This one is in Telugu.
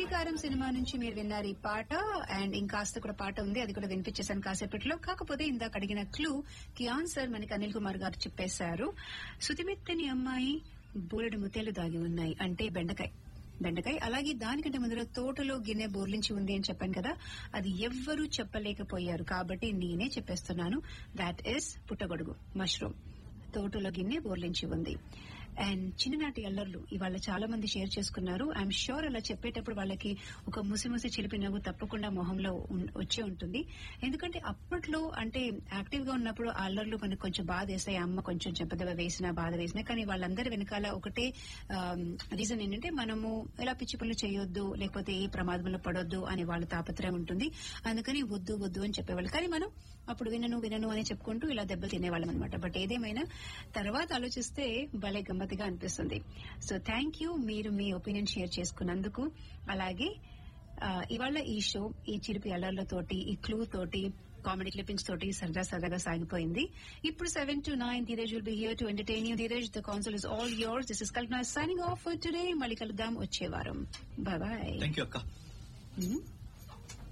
ప్రతీకారం సినిమా నుంచి మీరు విన్నారు ఈ పాట అండ్ ఇంకాస్త కూడా పాట ఉంది అది కూడా వినిపించేశాను కాసేపట్లో కాకపోతే ఇందాక అడిగిన క్లూ కి ఆన్సర్ మనకి అనిల్ కుమార్ గారు చెప్పేశారు సుతిమెత్తని అమ్మాయి బూరెడు ముత్యాలు దాగి ఉన్నాయి అంటే బెండకాయ బెండకాయ అలాగే దానికంటే ముందర తోటలో గిన్నె బోర్లించి ఉంది అని చెప్పాను కదా అది ఎవ్వరూ చెప్పలేకపోయారు కాబట్టి నేనే చెప్పేస్తున్నాను దాట్ ఈస్ పుట్టగొడుగు మష్రూమ్ తోటలో గిన్నె బోర్లించి ఉంది అండ్ చిన్ననాటి అల్లర్లు ఇవాళ చాలా మంది షేర్ చేసుకున్నారు ఐఎమ్ షూర్ అలా చెప్పేటప్పుడు వాళ్ళకి ఒక ముసిముసి చిలిపి నవ్వు తప్పకుండా మొహంలో ఉన్- వచ్చే ఉంటుంది ఎందుకంటే అప్పట్లో అంటే యాక్టివ్ గా ఉన్నప్పుడు ఆ అల్లర్లు మనకు కొంచెం బాధ వేసాయి అమ్మ కొంచెం చెంపదెబ్బ వేసినా బాధ వేసినా కానీ వాళ్ళందరి వెనకాల ఒకటే రీజన్ ఏంటంటే మనము ఇలా పిచ్చి పనులు చేయొద్దు లేకపోతే ఏ ప్రమాదంలో పడొద్దు అనే వాళ్ళ తాపత్రయం ఉంటుంది అందుకని వద్దు వద్దు అని చెప్పేవాళ్ళు కానీ మనం అప్పుడు వినను వినను అని చెప్పుకుంటూ ఇలా దెబ్బలు తినేవాళ్ళం అనమాట బట్ ఏదేమైనా తర్వాత ఆలోచిస్తే భలే గమ్మత్తుగా అనిపిస్తుంది సో థ్యాంక్ యూ మీరు మీ ఒపీనియన్ షేర్ చేసుకున్నందుకు అలాగే ఆ, ఇవాళ ఈ షో ఈ చిరిపి అలర్లతోటి ఈ క్లూ తోటి కామెడీ క్లిప్పింగ్స్ తోటి సరదా సరదాగా సాగిపోయింది ఇప్పుడు seven to nine Dheeraj will be here to entertain you Dheeraj the console is all yours this is Kalpana signing off today మళ్ళీ కలుద్దాం వచ్చే వారం బాయ్ బాయ్ థ్యాంక్ యూ అక్క